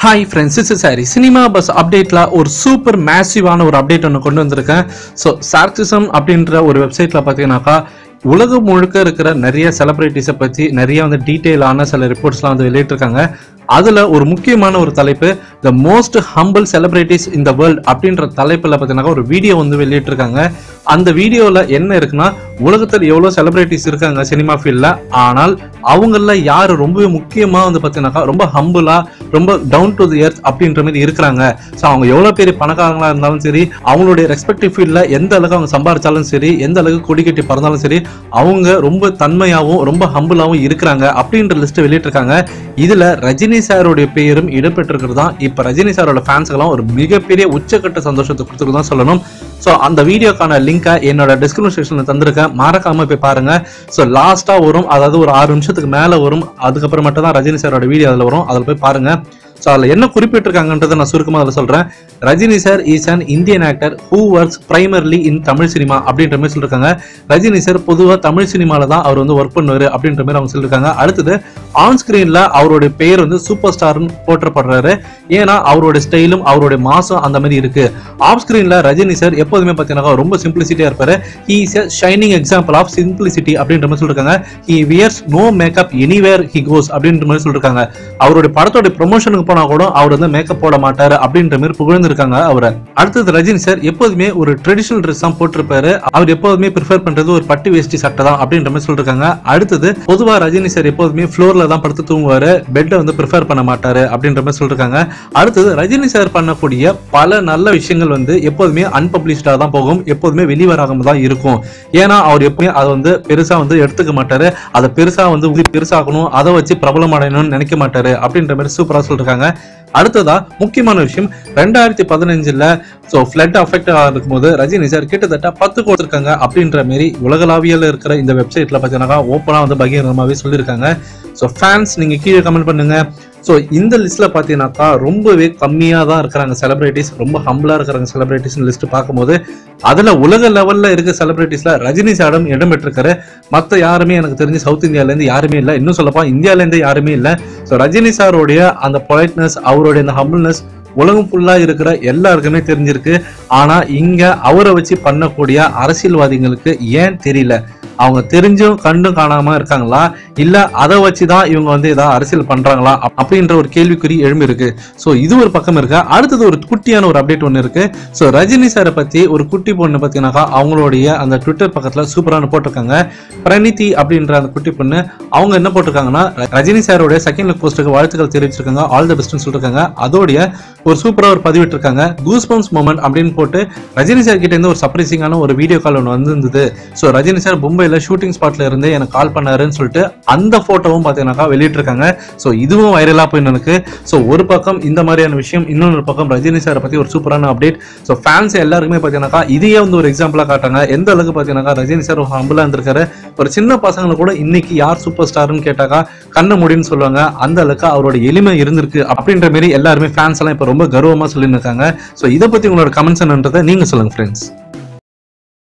hi friends is sorry cinema buzz அப்டேட்ல ஒரு super மேசிவான ஒரு அப்டேட் ஒன்று கொண்டு வந்திருக்கேன் ஸோ சார்க்சிசம் அப்படின்ற ஒரு வெப்சைட்ல பார்த்தீங்கன்னாக்கா உலகம் முழுக்க இருக்கிற நிறைய செலிபிரிட்டிஸை பற்றி நிறைய வந்து டீட்டெயிலான சில ரிப்போர்ட்ஸ்லாம் வந்து வெளியிட்டிருக்காங்க அதில் ஒரு முக்கியமான ஒரு தலைப்பு த மோஸ்ட் ஹம்பிள் செலிபிரிட்டிஸ் இந்த வேர்ல்ட் அப்படின்ற தலைப்பில் பார்த்தீங்கன்னாக்கா ஒரு வீடியோ வந்து வெளியிட்டிருக்காங்க அந்த வீடியோவில் என்ன இருக்குன்னா உலகத்தில் எவ்வளோ செலிபிரிட்டிஸ் இருக்காங்க சினிமா ஃபீல்டில் ஆனால் அவங்கள யார் ரொம்பவே முக்கியமாக வந்து பார்த்தீங்கன்னாக்கா ரொம்ப ஹம்பிளாக ரொம்ப டவுன் டு தி எர்த் அப்படின்ற மாதிரி இருக்கிறாங்க ஸோ அவங்க எவ்வளோ பெரிய பணக்காரங்களா இருந்தாலும் சரி அவங்களுடைய ரெஸ்பெக்டிவ் ஃபீல்டில் எந்த அளவுக்கு அவங்க சம்பாரிச்சாலும் சரி எந்த அளவுக்கு கொடி கட்டி பறந்தாலும் சரி அவங்க ரொம்ப தன்மையாகவும் ரொம்ப ஹம்பிளாகவும் இருக்கிறாங்க அப்படின்ற லிஸ்ட் வெளியிட்டிருக்காங்க இதுல ரஜினி சாரோடைய பெயரும் இடம்பெற்றிருக்கிறது தான் இப்போ ரஜினி சாரோட ஃபேன்ஸ்க்கெல்லாம் ஒரு மிகப்பெரிய உச்சக்கட்ட சந்தோஷத்தை கொடுத்துருக்கு தான் சொல்லணும் ஸோ அந்த வீடியோக்கான லிங்கை என்னோட டிஸ்கிரிப்ஷன் செக்ஷனில் தந்திருக்கேன் மறக்காம போய் பாருங்க ஸோ லாஸ்ட்டாக வரும் அதாவது ஒரு ஆறு நிமிஷத்துக்கு மேலே வரும் அதுக்கப்புறம் மட்டும் தான் ரஜினி சாரோட வீடியோ அதில் வரும் அதில் போய் பாருங்க ஸோ அதில் என்ன குறிப்பிட்டிருக்காங்கன்றதை நான் சுருக்கமாக அதில் சொல்கிறேன் Rajini sir is an Indian actor who works primarily in Tamil cinema அப்படின்ற மாதிரி சொல்லியிருக்காங்க ரஜினி சார் பொதுவாக தமிழ் சினிமாவில் தான் அவர் வந்து ஒர்க் பண்ணுவார் அப்படின்ற மாதிரி அவங்க சொல்லியிருக்காங்க அடுத்தது ஆன் ஸ்க்ரீனில் அவருடைய பெயர் வந்து சூப்பர் ஸ்டார்னு போற்றப்படுறாரு ஏன்னா அவருடைய ஸ்டைலும் அவருடைய மாசம் அந்த மாதிரி இருக்கு ஆஃப் ஸ்க்ரீனில் ரஜினி சார் எப்போதுமே பார்த்தீங்கன்னா ரொம்ப சிம்பிளிசிட்டியாக இருப்பாரு he is a shining example of simplicity அப்படின்ற மாதிரி சொல்லியிருக்காங்க he wears no makeup anywhere he goes அப்படின்ற மாதிரி சொல்லியிருக்காங்க அவருடைய படத்தோட ப்ரொமோஷனுக்கு போனா கூட அவர் வந்து மேக்கப் போட மாட்டாரு அப்படின்ற மாதிரி புகழ்ந்திருக்காங்க அவரை அடுத்தது ரஜினி சார் எப்போதுமே ஒரு ட்ரெடிஷனல் ட்ரெஸ் தான் போட்டிருப்பாரு அவர் எப்போதுமே ப்ரிஃபர் பண்றது ஒரு பட்டு வேஷ்டி சட்டை தான் அப்படின்ற மாதிரி சொல்லிருக்காங்க அடுத்தது பொதுவா ரஜினி சார் எப்போதுமே ஃப்ளோர்ல தான் படுத்து தூங்குவாரு பெட்டை வந்து ப்ரிஃபர் பண்ண மாட்டாரு அப்படின்ற மாதிரி சொல்லிருக்காங்க அடுத்தது ரஜினி சார் பண்ணக்கூடிய பல நல்ல விஷயங்கள் வந்து எப்போதுமே அன்பப்ளிஷ்டா தான் போகும் எப்போதுமே வெளிவராகாம தான் இருக்கும் ஏன்னா அவர் எப்பவுமே அதை வந்து பெருசா வந்து எடுத்துக்க மாட்டாரு அதை பெருசா வந்து உதி பெருசாகணும் அதை வச்சு பிரபலம் அடையணும்னு நினைக்க மாட்டாரு அப்படின்ற மாதிரி சூப்பரா சொல்லிருக்காங்க அடுத்ததா முக்கியமான விஷயம் ரெண்டாயிரத்தி பதினஞ்சுல ஸோ ஃப்ளட் அஃபெக்ட் இருக்கும்போது ரஜினி சார் கிட்டத்தட்ட பத்து கொடுத்துருக்காங்க அப்படின்ற மாரி உலகளாவியல இருக்கிற இந்த வெப்சைட்ல பார்த்தீங்கன்னா ஓப்பனா வந்து பகிரங்கமாவே சொல்லியிருக்காங்க ஸோ ஃபேன்ஸ் நீங்க கீழே கமெண்ட் பண்ணுங்க ஸோ இந்த லிஸ்ட்ல பார்த்தீங்கன்னாக்கா ரொம்பவே கம்மியாக தான் இருக்கிறாங்க செலிபிரிட்டிஸ் ரொம்ப ஹம்பிளா இருக்கிறாங்க செலிபிரிட்டிஸ் லிஸ்ட் பார்க்கும்போது அதுல உலக லெவல்ல இருக்க செலிபிரிட்டிஸ்ல ரஜினி சாரும் இடம் பெற்றிருக்காரு மற்ற யாருமே எனக்கு தெரிஞ்சு சவுத் இந்தியால இருந்து யாருமே இல்லை இன்னும் சொல்லப்பா இந்தியால இருந்து யாருமே இல்லை ஸோ ரஜினி சாரோடைய அந்த பொலைட்னஸ் அவருடைய அந்த ஹம்பிள்னஸ் உலகம் ஃபுல்லா இருக்கிற எல்லாருக்குமே தெரிஞ்சிருக்கு ஆனா இங்க அவரை வச்சு பண்ணக்கூடிய அரசியல்வாதிகளுக்கு ஏன் தெரியல அவங்க தெரிஞ்சும் கண்டும் காணாம இருக்காங்களா இல்ல அதை வச்சுதான் இவங்க வந்து ஏதாவது அரசியல் பண்றாங்களா அப்~ அப்படின்ற ஒரு கேள்விக்குறி எழும்பி இருக்கு ஸோ இது ஒரு பக்கம் இருக்கு அடுத்தது ஒரு குட்டியான ஒரு அப்டேட் ஒன்று இருக்கு ஸோ ரஜினி சாரை பத்தி ஒரு குட்டி பொண்ணு பார்த்தீங்கன்னாக்கா அவங்களுடைய அந்த ட்விட்டர் பக்கத்துல சூப்பரான போட்டிருக்காங்க பிரணிதி அப்படின்ற அந்த குட்டி பொண்ணு அவங்க என்ன போட்டிருக்காங்கன்னா ரஜினி சாரோட செகண்ட் லுக் போஸ்ட்டுக்கு வாழ்த்துக்கள் தெரிவிச்சிருக்காங்க ஆல் த பெஸ்ட்னு சொல்லிருக்காங்க அதோடைய ஒரு சூப்பரா ஒரு பதிவிட்டு இருக்காங்க கூஸ் பம்ஸ் மூமெண்ட் அப்படின்னு போட்டு ரஜினி சார் கிட்ட இருந்து ஒரு சர்ப்ரைசிங்கான ஒரு வீடியோ கால் ஒன்று வந்திருந்தது ஸோ ரஜினி சார் மும்பையில் ஷூட்டிங் ஸ்பாட்ல இருந்து எனக்கு கால் பண்ணாருன்னு சொல்லிட்டு அந்த போட்டோவும் பார்த்தீங்கன்னாக்கா வெளியிட்டிருக்காங்க ஸோ இதுவும் வைரலாக போய் எனக்கு ஸோ ஒரு பக்கம் இந்த மாதிரியான விஷயம் இன்னொரு பக்கம் ரஜினி சாரை பற்றி ஒரு சூப்பரான அப்டேட் ஸோ ஃபேன்ஸ் எல்லாருக்குமே பார்த்தீங்கன்னாக்கா இதையே வந்து ஒரு எக்ஸாம்பிளாக காட்டாங்க எந்த அளவுக்கு பார்த்தீங்கன்னாக்கா ரஜினி சார் ஹம்பிளாக இருந்திருக்காரு ஒரு சின்ன பசங்களை கூட இன்னைக்கு யார் சூப்பர் ஸ்டார்னு கேட்டாக்கா கண்ண முடின்னு சொல்லுவாங்க அந்த அளவுக்கு அவரோட எளிமை இருந்திருக்கு அப்படின்ற மாதிரி எல்லாருமே ஃபேன்ஸ் எல்லாம் இப்போ ரொம்ப கர்வமாக சொல்லியிருக்காங்க ஸோ இதை பற்றி உங்களோட கமெண்ட்ஸ் என்னன்றதை நீங்கள் சொல்லுங்க ஃப்ரெண்ட்ஸ்